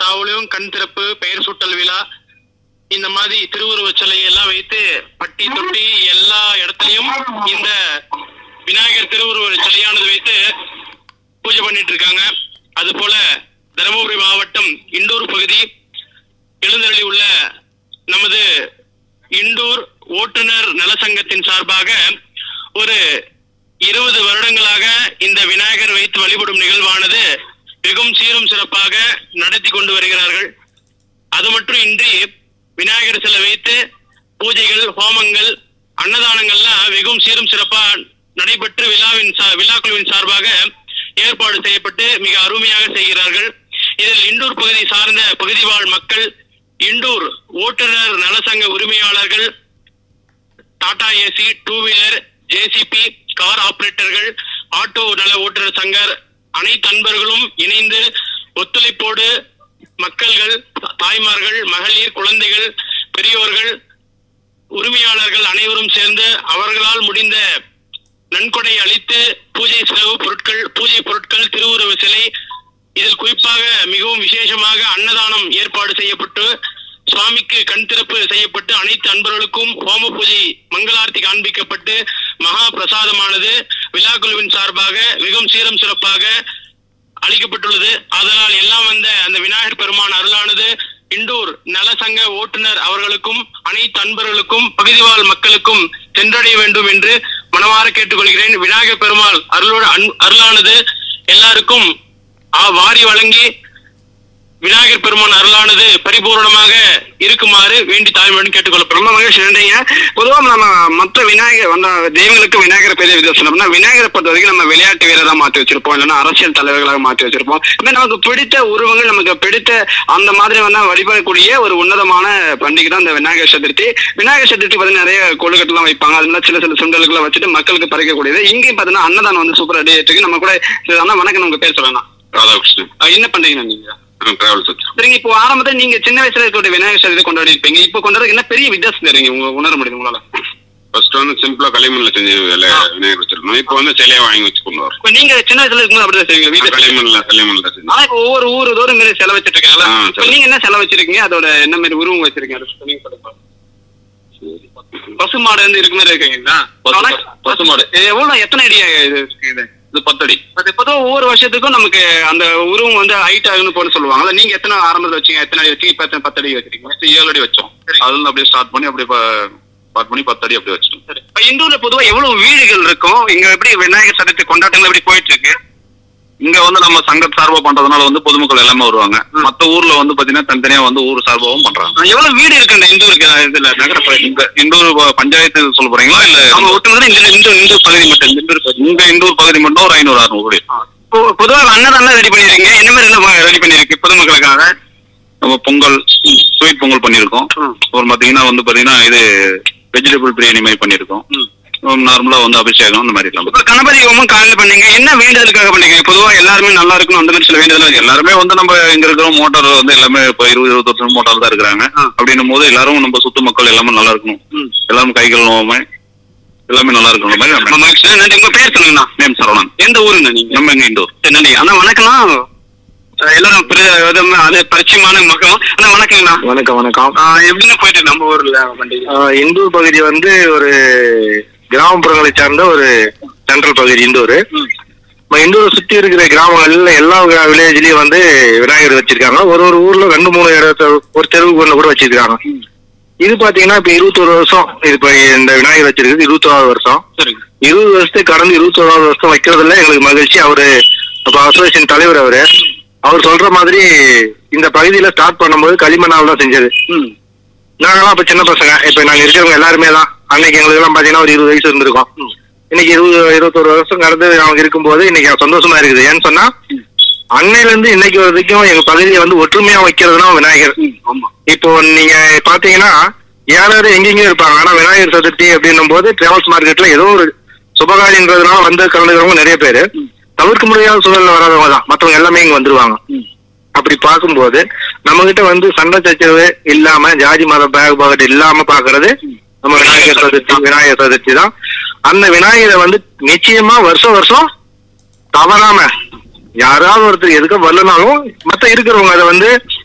காவலையும் கண் திறப்பு பெயர் சூட்டல் விழா இந்த மாதிரி திருவுருவச் சிலை எல்லாம் வைத்து பட்டி தொட்டி எல்லா இடத்துலயும் இந்த விநாயகர் திருவுருவ சிலையானது வைத்து பூஜை பண்ணிட்டு இருக்காங்க அது போல தருமபுரி மாவட்டம் இண்டூர் பகுதி எழுந்தருளி உள்ள நமது இண்டூர் ஓட்டுநர் நலசங்கத்தின் சார்பாக ஒரு இருபது வருடங்களாக இந்த விநாயகர் வைத்து வழிபடும் நிகழ்வானது மிகவும் சீரும் சிறப்பாக நடத்தி கொண்டு வருகிறார்கள் அது மட்டும் இன்றி விநாயகர் சிலை வைத்து பூஜைகள் ஹோமங்கள் அன்னதானங்கள்லாம் மிகவும் சீரும் சிறப்பா நடைபெற்று விழாவின் சா- விழாக்குழுவின் சார்பாக ஏற்பாடு செய்யப்பட்டு மிக அருமையாக செய்கிறார்கள் இதில் இண்டூர் பகுதி சார்ந்த பகுதி வாழ் மக்கள் இண்டூர் ஓட்டுநர் நலசங்க உரிமையாளர்கள் Tata AC two wheeler JCB car ஆபரேட்டர்கள் ஆட்டோ நல ஓட்டுநர் சங்கர் அனைத்து அன்பர்களும் இணைந்து ஒத்துழைப்போடு மக்கள்கள் தாய்மார்கள் மகளிர் குழந்தைகள் பெரியோர்கள் உரிமையாளர்கள் அனைவரும் சேர்ந்து அவர்களால் முடிந்த நன்கொடை அளித்து பூஜை செலவு பொருட்கள் பூஜை பொருட்கள் திருவுருவ சிலை இதில் குறிப்பாக மிகவும் விசேஷமாக அன்னதானம் ஏற்பாடு செய்யப்பட்டு சுவாமிக்கு கண் திறப்பு செய்யப்பட்டு அனைத்து அன்பர்களுக்கும் ஹோம பூஜை மங்களார்த்தி காண்பிக்கப்பட்டு மகா பிரசாதமானது விழாக்குழுவின் சார்பாக மிகவும் சீரம் சிறப்பாக அளிக்கப்பட்டுள்ளது அதனால் எல்லாம் வந்த அந்த விநாயகர் பெருமான் அருளானது இண்டூர் நலசங்க ஓட்டுநர் அவர்களுக்கும் அனைத்து அன்பர்களுக்கும் பகுதிவாழ் மக்களுக்கும் சென்றடைய வேண்டும் என்று மனமாற கேட்டுக்கொள்கிறேன் விநாயகர் பெருமாள் அருளோடு அன்- அருளானது எல்லாருக்கும் ஆ- வாரி வழங்கி விநாயகர் பெருமான் அருளானது பரிபூரணமாக இருக்குமாறு வேண்டி தாழ்மையுடன் கேட்டுக்கொள்ளப்படும் ரொம்ப மகிழ்ச்சி நன்றிங்க பொதுவா நம்ம மற்ற விநாயகர் வந்த தெய்வங்களுக்கு விநாயகர் பெரிய வித்தியாசம் அப்படின்னா விநாயகரை பொறுத்த வரைக்கும் நம்ம விளையாட்டு வீரரா மாற்றி வச்சிருப்போம் இல்லைன்னா அரசியல் தலைவர்களாக மாற்றி வச்சிருப்போம் இந்த நமக்கு பிடித்த உருவங்கள் நமக்கு பிடித்த அந்த மாதிரி வந்து வழிபடக்கூடிய ஒரு உன்னதமான பண்டிகை தான் இந்த விநாயகர் சதுர்த்தி விநாயகர் சதுர்த்தி பார்த்தீங்கன்னா நிறைய கொழுக்கட்டெல்லாம் வைப்பாங்க அது மாதிரி சில சில சுண்டல்களை வச்சுட்டு மக்களுக்கு பறிக்கக்கூடியது இங்கேயும் பார்த்தீங்கன்னா அன்னதானம் வந்து சூப்பர் ரெடி ஆயிட்டு நம்ம கூட சரி, அண்ணா வணக்கம் உங்க பேர் சொல்லலாம் ராதாகிருஷ்ணன் என்ன பண்றீங்க நீங்க டிராவல்ஸ் வச்சு சரிங்க இப்போ ஆரம்பத்துல நீங்க சின்ன வயசுல இருக்கக்கூடிய விநாயகர் சதுர்த்தி கொண்டாடி இருப்பீங்க இப்போ கொண்டாடுறது என்ன பெரிய வித்தியாசம் தெரியுங்க உங்க உணர முடியுது உங்களால ஃபர்ஸ்ட் வந்து சிம்பிளா களிமண்ல செஞ்சு விலை விநாயகர் வச்சிருக்கணும் இப்போ வந்து சிலையை வாங்கி வச்சு கொண்டு வரோம் இப்போ நீங்க சின்ன வயசுல இருக்கும்போது அப்படிதான் செய்வீங்க வீட்டுல களிமண்ல களிமண்ல செஞ்சு ஆனா இப்போ ஒவ்வொரு ஊர் தோறும் மாரி செலவு வச்சிட்டு இருக்காங்கல்ல ஆ, இப்போ சரி. நீங்க என்ன செலவு வச்சிருக்கீங்க அதோட என்ன மாதிரி உருவம் வச்சிருக்கீங்க அதை சொல்லுங்க சொல்லுங்க பசு மாடு வந்து இருக்கு மாதிரி இருக்கீங்களா பசு மாடு. பசு மாடு. இது எவ்வளவு எத்தனை அடி இது இருக்கு இது இது பத்தடி அது பொதுவாக ஒவ்வொரு வருஷத்துக்கும் நமக்கு அந்த உருவம் வந்து ஹைட் ஆகுன்னு போல சொல்லுவாங்கல்ல நீங்க எத்தனை ஆரம்பத்துல வச்சீங்க எத்தனை அடி வச்சீங்க இப்ப எத்தனை பத்து அடி வச்சிருக்கீங்க ஃபர்ஸ்ட் ஏழு அடி வச்சோம் அதுல இருந்து அப்படியே ஸ்டார்ட் பண்ணி அப்படியே ஸ்டார்ட் பண்ணி பத்து அடி அப்படியே வச்சிட்டோம் சரி இப்போ இந்தூர்ல பொதுவா எவ்வளவு வீடுகள் இருக்கும் இங்க எப்படி விநாயகர் சதுர்த்தி கொண்டாட்டங்கள் எப்படி போயிட்டு இருக்கு இங்க வந்து நம்ம சங்க சார்பா பண்றதுனால வந்து பொதுமக்கள் எல்லாமே வருவாங்க மத்த ஊர்ல வந்து பாத்தீங்கன்னா தனித்தனியா வந்து ஊர் சார்பாவும் பண்றாங்க எவ்வளவு வீடு இருக்கு இந்த இந்தூருக்கு இதுல நகரப்பகுதி இந்த இந்தூர் ப- பஞ்சாயத்து சொல்ல போறீங்களா இல்ல அவங்க ஒட்டுமொத்தம் இந்த இந்த இந்த பகுதி மட்டும் இந்த இந்தூர் பகுதி இங்க இந்தூர் பகுதி மட்டும் ஒரு ஐநூறு அறுநூறு கோடி இப்போ பொதுவாக அன்னதானம் ரெடி பண்ணிருக்கீங்க என்ன மாதிரி எல்லாம் ரெடி பண்ணிருக்கு பொதுமக்களுக்காக நம்ம பொங்கல் ஸ்வீட் பொங்கல் பண்ணியிருக்கோம் ம். அப்புறம் பாத்தீங்கன்னா வந்து பாத்தீங்கன்னா இது வெஜிடபிள் பிரியாணி மாதிரி பண்ணியிருக்கோம் நார்மலா வந்து அபிஷேகம் அந்த மாதிரி எல்லாம் இப்போ கணபதி ஹோமம் காலையில பண்ணீங்க என்ன வேண்டுதலுக்காக பண்ணீங்க பொதுவா எல்லாருமே நல்லா இருக்கணும் அந்த மாதிரி சில வேண்டுதல் இருக்கு. எல்லாருமே வந்து நம்ம இங்க இருக்கிற மோட்டார் வந்து எல்லாமே இப்ப இருபது இருபத்தி வருஷம் மோட்டார் தான் இருக்கிறாங்க ஆ. அப்படின்னும் போது எல்லாரும் நம்ம சுத்து மக்கள் எல்லாமே நல்லா இருக்கணும் ம். எல்லாரும் கைகள் நோவாம எல்லாமே நல்லா இருக்கணும் மாதிரி ரொம்ப நம்ம மகிழ்ச்சி நன்றி உங்க பேர் சொல்லுங்கண்ணா நேம் சரவணன் எந்த ஊருங்க நீங்க நம்ம எங்க இண்டோர் சரி நன்றி அண்ணா வணக்கம்ண்ணா அஹ் எல்லாரும் பிர- விதமா- அது பரிச்சயமான மக்களும் அண்ணா வணக்கங்கண்ணா வணக்கம் வணக்கம் ஆஹ் எப்படின்னு போயிட்டு நம்ம ஊர்ல பண்டிகை ஆஹ் இந்தூர் பகுதி வந்து ஒரு கிராமப்புறங்களை சார்ந்த ஒரு சென்ட்ரல் பகுதி இந்தூர் நம்ம இந்தூரை சுத்தி இருக்கிற கிராமங்கள்ல எல்லா வில்லேஜ்லயும் வந்து விநாயகர் வச்சிருக்காங்க ஒரு ஒரு ஊர்ல ரெண்டு மூணு இடத்த ஒரு தெருவுக்கு ஒண்ணு கூட வச்சிருக்காங்க இது பாத்தீங்கன்னா இப்ப இருபத்தொரு வருஷம் இது இப்ப இந்த விநாயகர் வச்சிருக்கிறது இருபத்தோராவது வருஷம் சரிங்க இருபது வருஷத்துக்கு கடந்து இருபத்தோராவது வருஷம் வைக்கிறதுல எங்களுக்கு மகிழ்ச்சி அவரு அப்ப அசோசியேஷன் தலைவர் அவரு அவர் சொல்ற மாதிரி இந்த பகுதியில ஸ்டார்ட் பண்ணும்போது களிமண்ணால் தான் செஞ்சது ம் நாங்கெல்லாம் அப்ப சின்ன பசங்க இப்ப நாங்க இருக்கிறவங்க எல்லாருமே தான் அன்னைக்கு எங்களுக்கு எல்லாம் பாத்தீங்கன்னா ஒரு இருபது வயசு இருந்திருக்கும் இன்னைக்கு இருபது இருபத்தொரு வருஷம் கடந்து அவங்க இருக்கும்போது இன்னைக்கு சந்தோஷமா இருக்குது ஏன்னு சொன்னா அன்னையில இருந்து இன்னைக்கு வரைக்கும் எங்க பகுதியை வந்து ஒற்றுமையா வைக்கிறதுனா விநாயகர் ஆமா இப்போ நீங்க பாத்தீங்கன்னா யாராவது எங்கெங்கயும் இருப்பாங்க ஆனா விநாயகர் சதுர்த்தி அப்படின்னும் போது டிராவல்ஸ் மார்க்கெட்ல ஏதோ ஒரு சுபகாரியன்றதுனால வந்து கலந்துக்கிறவங்க நிறைய பேரு தவிர்க்க முடியாத சூழல்ல வராதவங்க தான் மத்தவங்க எல்லாமே இங்க வந்துருவாங்க அப்படி பார்க்கும்போது நம்ம கிட்ட வந்து சண்டை சச்சரவு இல்லாம ஜாதி மத பாகுபாடு இல்லாம பாக்குறது நம்ம விநாயகர் சதுர்த்தி விநாயகர் சதுர்த்தி தான் அந்த விநாயகரை வந்து நிச்சயமா வருஷம் வருஷம் தவறாம யாராவது ஒருத்தர் எதுக்க வரலனாலும் மத்த இருக்கிறவங்க அதை வந்து